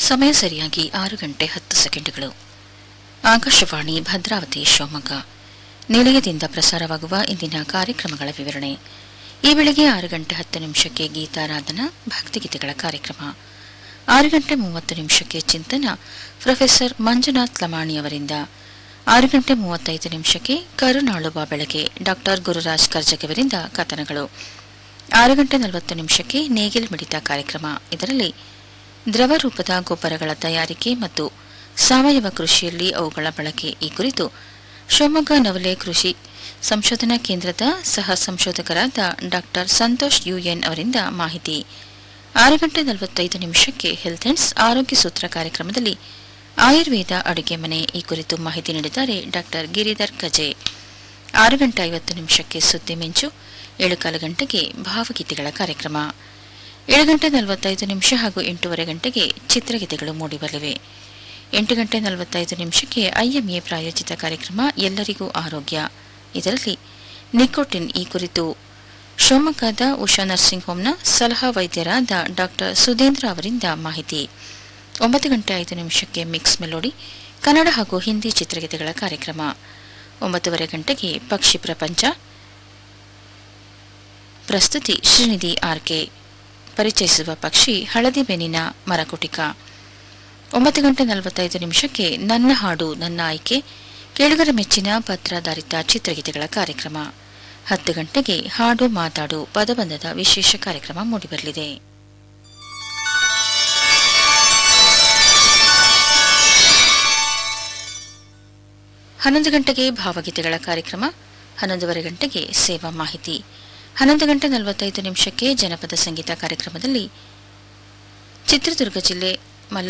ಸಮಯ ಸರಿಯಾಗಿ ಆರು ಗಂಟೆ ಹತ್ತು ಸೆಕೆಂಡುಗಳು ಆಕಾಶವಾಣಿ ಭದ್ರಾವತಿ ಶಿವಮೊಗ್ಗ ನಿಲಯದಿಂದ ಪ್ರಸಾರವಾಗುವ ಇಂದಿನ ಕಾರ್ಯಕ್ರಮಗಳ ವಿವರಣೆ ಈ ಬೆಳಗ್ಗೆ ಆರು ಗಂಟೆ ಹತ್ತು ನಿಮಿಷಕ್ಕೆ ಗೀತಾರಾಧನಾ ಭಕ್ತಿಗೀತೆಗಳ ಕಾರ್ಯಕ್ರಮ ಆರು ಗಂಟೆ ಮೂವತ್ತು ನಿಮಿಷಕ್ಕೆ ಚಿಂತನ ಪ್ರೊಫೆಸರ್ ಮಂಜುನಾಥ್ ಲಮಾಣಿ ಅವರಿಂದ ಆರು ಗಂಟೆ ಮೂವತ್ತೈದು ನಿಮಿಷಕ್ಕೆ ಕರುನಾಳುವ ಬೆಳಗ್ಗೆ ಡಾಕ್ಟರ್ ಗುರುರಾಜ್ ಕರ್ಜಗಿಯವರಿಂದ ಕಥನಗಳು ಆರು ಗಂಟೆ ನಲವತ್ತು ನಿಮಿಷಕ್ಕೆ ನೇಗಿಲ್ ಮಿಡಿತ ಕಾರ್ಯಕ್ರಮ ಇದರಲ್ಲಿ ದ್ರವ ರೂಪದ ಗೊಬ್ಬರಗಳ ತಯಾರಿಕೆ ಮತ್ತು ಸಾವಯವ ಕೃಷಿಯಲ್ಲಿ ಅವುಗಳ ಬಳಕೆ ಈ ಕುರಿತು ಶಿವಮೊಗ್ಗ ನವಲೆ ಕೃಷಿ ಸಂಶೋಧನಾ ಕೇಂದ್ರದ ಸಹ ಸಂಶೋಧಕರಾದ ಡಾಕ್ಟರ್ ಸಂತೋಷ್ ಯುಎನ್ ಅವರಿಂದ ಮಾಹಿತಿ ಆರು ಗಂಟೆ ನಲವತ್ತೈದು ನಿಮಿಷಕ್ಕೆ ಹೆಲ್ತ್ ಅಂಡ್ಸ್ ಆರೋಗ್ಯ ಸೂತ್ರ ಕಾರ್ಯಕ್ರಮದಲ್ಲಿ ಆಯುರ್ವೇದ ಅಡುಗೆ ಮನೆ ಈ ಕುರಿತು ಮಾಹಿತಿ ನೀಡಿದ್ದಾರೆ ಡಾಕ್ಟರ್ ಗಿರಿಧರ್ ಕಜೆ ಆರು ಗಂಟೆ ಐವತ್ತು ನಿಮಿಷಕ್ಕೆ ಸುದ್ದಿ ಮಿಂಚು ಏಳು ಕಾಲು ಗಂಟೆಗೆ ಭಾವಗೀತೆಗಳ ಕಾರ್ಯಕ್ರಮ ಏಳು ಗಂಟೆ ನಲವತ್ತೈದು ನಿಮಿಷ ಹಾಗೂ ಎಂಟೂವರೆ ಗಂಟೆಗೆ ಚಿತ್ರಗೀತೆಗಳು ಮೂಡಿಬರಲಿವೆ ಎಂಟು ಗಂಟೆ ನಲವತ್ತೈದು ನಿಮಿಷಕ್ಕೆ ಐಎಂಎ ಪ್ರಾಯೋಜಿತ ಕಾರ್ಯಕ್ರಮ ಎಲ್ಲರಿಗೂ ಆರೋಗ್ಯ ಇದರಲ್ಲಿ ನಿಕೋಟಿನ್ ಈ ಕುರಿತು ಶಿವಮೊಗ್ಗದ ಉಷಾ ನರ್ಸಿಂಗ್ ಹೋಂನ ಸಲಹಾ ವೈದ್ಯರಾದ ಡಾಕ್ಟರ್ ಸುಧೇಂದ್ರ ಅವರಿಂದ ಮಾಹಿತಿ ಒಂಬತ್ತು ಗಂಟೆ ಐದು ನಿಮಿಷಕ್ಕೆ ಮಿಕ್ಸ್ ಮೆಲೋಡಿ ಕನ್ನಡ ಹಾಗೂ ಹಿಂದಿ ಚಿತ್ರಗೀತೆಗಳ ಕಾರ್ಯಕ್ರಮ ಒಂಬತ್ತುವರೆ ಗಂಟೆಗೆ ಪಕ್ಷಿ ಪ್ರಪಂಚ ಪ್ರಸ್ತುತಿ ಶ್ರೀನಿಧಿ ಆರ್ಕೆ ಪರಿಚಯಿಸುವ ಪಕ್ಷಿ ಹಳದಿ ಬೆನ್ನಿನ ಮರಕುಟಿಕ ಒಂಬತ್ತು ಗಂಟೆ ನಲವತ್ತೈದು ನಿಮಿಷಕ್ಕೆ ನನ್ನ ಹಾಡು ನನ್ನ ಆಯ್ಕೆ ಕೇಳುಗರ ಮೆಚ್ಚಿನ ಪತ್ರಧಾರಿತ ಚಿತ್ರಗೀತೆಗಳ ಕಾರ್ಯಕ್ರಮ ಹತ್ತು ಗಂಟೆಗೆ ಹಾಡು ಮಾತಾಡು ಪದಬಂಧದ ವಿಶೇಷ ಕಾರ್ಯಕ್ರಮ ಮೂಡಿಬರಲಿದೆ ಹನ್ನೊಂದು ಗಂಟೆಗೆ ಭಾವಗೀತೆಗಳ ಕಾರ್ಯಕ್ರಮ ಹನ್ನೊಂದುವರೆ ಗಂಟೆಗೆ ಸೇವಾ ಮಾಹಿತಿ ಹನ್ನೊಂದು ಗಂಟೆ ನಲವತ್ತೈದು ನಿಮಿಷಕ್ಕೆ ಜನಪದ ಸಂಗೀತ ಕಾರ್ಯಕ್ರಮದಲ್ಲಿ ಚಿತ್ರದುರ್ಗ ಜಿಲ್ಲೆ ಮಲ್ಲ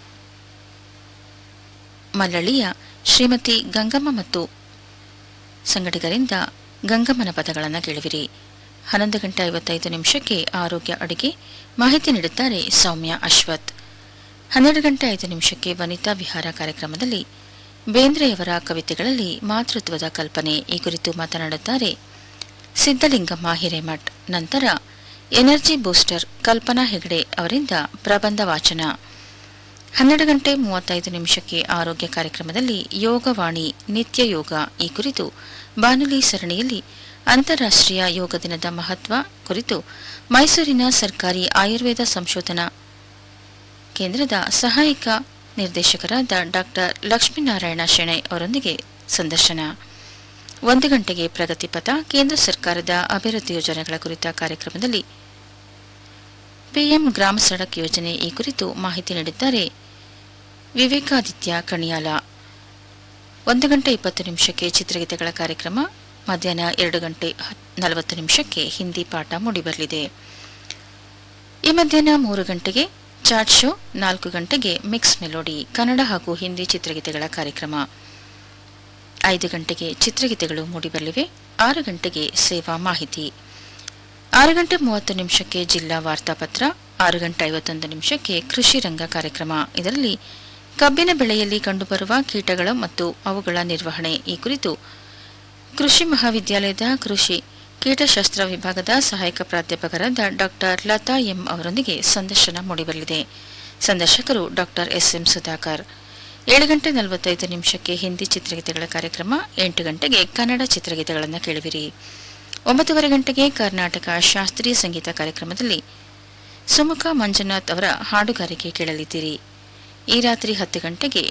ಮಲ್ಲಳ್ಳಿಯ ಶ್ರೀಮತಿ ಗಂಗಮ್ಮ ಮತ್ತು ಸಂಗಡಿಗರಿಂದ ಗಂಗಮ್ಮನ ಪದಗಳನ್ನು ಕೇಳುವಿರಿ ಹನ್ನೊಂದು ಗಂಟೆ ಐವತ್ತೈದು ನಿಮಿಷಕ್ಕೆ ಆರೋಗ್ಯ ಅಡುಗೆ ಮಾಹಿತಿ ನೀಡುತ್ತಾರೆ ಸೌಮ್ಯ ಅಶ್ವಥ್ ಹನ್ನೆರಡು ಗಂಟೆ ಐದು ನಿಮಿಷಕ್ಕೆ ವನಿತಾ ವಿಹಾರ ಕಾರ್ಯಕ್ರಮದಲ್ಲಿ ಬೇಂದ್ರೆಯವರ ಕವಿತೆಗಳಲ್ಲಿ ಮಾತೃತ್ವದ ಕಲ್ಪನೆ ಈ ಕುರಿತು ಮಾತನಾಡುತ್ತಾರೆ ಸಿದ್ದಲಿಂಗಮ್ಮ ಹಿರೇಮಠ್ ನಂತರ ಎನರ್ಜಿ ಬೂಸ್ಟರ್ ಕಲ್ಪನಾ ಹೆಗಡೆ ಅವರಿಂದ ಪ್ರಬಂಧ ವಾಚನ ಹನ್ನೆರಡು ಗಂಟೆ ಮೂವತ್ತೈದು ನಿಮಿಷಕ್ಕೆ ಆರೋಗ್ಯ ಕಾರ್ಯಕ್ರಮದಲ್ಲಿ ಯೋಗವಾಣಿ ನಿತ್ಯ ಯೋಗ ಈ ಕುರಿತು ಬಾನುಲಿ ಸರಣಿಯಲ್ಲಿ ಅಂತಾರಾಷ್ಟ್ರೀಯ ಯೋಗ ದಿನದ ಮಹತ್ವ ಕುರಿತು ಮೈಸೂರಿನ ಸರ್ಕಾರಿ ಆಯುರ್ವೇದ ಸಂಶೋಧನಾ ಕೇಂದ್ರದ ಸಹಾಯಕ ನಿರ್ದೇಶಕರಾದ ಡಾಕ್ಟರ್ ಲಕ್ಷ್ಮೀನಾರಾಯಣ ಶೆಣೈ ಅವರೊಂದಿಗೆ ಸಂದರ್ಶನ ಒಂದು ಗಂಟೆಗೆ ಪ್ರಗತಿಪಥ ಕೇಂದ್ರ ಸರ್ಕಾರದ ಅಭಿವೃದ್ಧಿ ಯೋಜನೆಗಳ ಕುರಿತ ಕಾರ್ಯಕ್ರಮದಲ್ಲಿ ಪಿಎಂ ಗ್ರಾಮ ಸಡಕ್ ಯೋಜನೆ ಈ ಕುರಿತು ಮಾಹಿತಿ ನೀಡಿದ್ದಾರೆ ವಿವೇಕಾದಿತ್ಯ ಕಣಿಯಾಲ ಒಂದು ಗಂಟೆ ಇಪ್ಪತ್ತು ನಿಮಿಷಕ್ಕೆ ಚಿತ್ರಗೀತೆಗಳ ಕಾರ್ಯಕ್ರಮ ಮಧ್ಯಾಹ್ನ ಎರಡು ಗಂಟೆ ನಲವತ್ತು ನಿಮಿಷಕ್ಕೆ ಹಿಂದಿ ಪಾಠ ಮೂಡಿಬರಲಿದೆ ಈ ಮಧ್ಯಾಹ್ನ ಮೂರು ಗಂಟೆಗೆ ಚಾಟ್ ಶೋ ನಾಲ್ಕು ಗಂಟೆಗೆ ಮಿಕ್ಸ್ ಮೆಲೋಡಿ ಕನ್ನಡ ಹಾಗೂ ಹಿಂದಿ ಚಿತ್ರಗೀತೆಗಳ ಕಾರ್ಯಕ್ರಮ ಐದು ಗಂಟೆಗೆ ಚಿತ್ರಗೀತೆಗಳು ಮೂಡಿಬರಲಿವೆ ಆರು ಗಂಟೆಗೆ ಸೇವಾ ಮಾಹಿತಿ ಆರು ಗಂಟೆ ಮೂವತ್ತು ನಿಮಿಷಕ್ಕೆ ಜಿಲ್ಲಾ ವಾರ್ತಾಪತ್ರ ಆರು ಗಂಟೆ ಐವತ್ತೊಂದು ನಿಮಿಷಕ್ಕೆ ಕೃಷಿ ರಂಗ ಕಾರ್ಯಕ್ರಮ ಇದರಲ್ಲಿ ಕಬ್ಬಿನ ಬೆಳೆಯಲ್ಲಿ ಕಂಡುಬರುವ ಕೀಟಗಳು ಮತ್ತು ಅವುಗಳ ನಿರ್ವಹಣೆ ಈ ಕುರಿತು ಕೃಷಿ ಮಹಾವಿದ್ಯಾಲಯದ ಕೃಷಿ ಕೀಟಶಾಸ್ತ್ರ ವಿಭಾಗದ ಸಹಾಯಕ ಪ್ರಾಧ್ಯಾಪಕರಾದ ಡಾಕ್ಟರ್ ಲತಾ ಎಂ ಅವರೊಂದಿಗೆ ಸಂದರ್ಶನ ಮೂಡಿಬರಲಿದೆ ಸಂದರ್ಶಕರು ಡಾಕ್ಟರ್ ಎಸ್ಎಂ ಸುಧಾಕರ್ ಏಳು ಗಂಟೆ ನಲವತ್ತೈದು ನಿಮಿಷಕ್ಕೆ ಹಿಂದಿ ಚಿತ್ರಗೀತೆಗಳ ಕಾರ್ಯಕ್ರಮ ಎಂಟು ಗಂಟೆಗೆ ಕನ್ನಡ ಚಿತ್ರಗೀತೆಗಳನ್ನು ಕೇಳುವಿರಿ ಒಂಬತ್ತುವರೆ ಗಂಟೆಗೆ ಕರ್ನಾಟಕ ಶಾಸ್ತ್ರೀಯ ಸಂಗೀತ ಕಾರ್ಯಕ್ರಮದಲ್ಲಿ ಸುಮುಖ ಮಂಜುನಾಥ್ ಅವರ ಹಾಡುಗಾರಿಕೆ ಕೇಳಲಿದ್ದೀರಿ ಈ ರಾತ್ರಿ ಹತ್ತು ಗಂಟೆಗೆ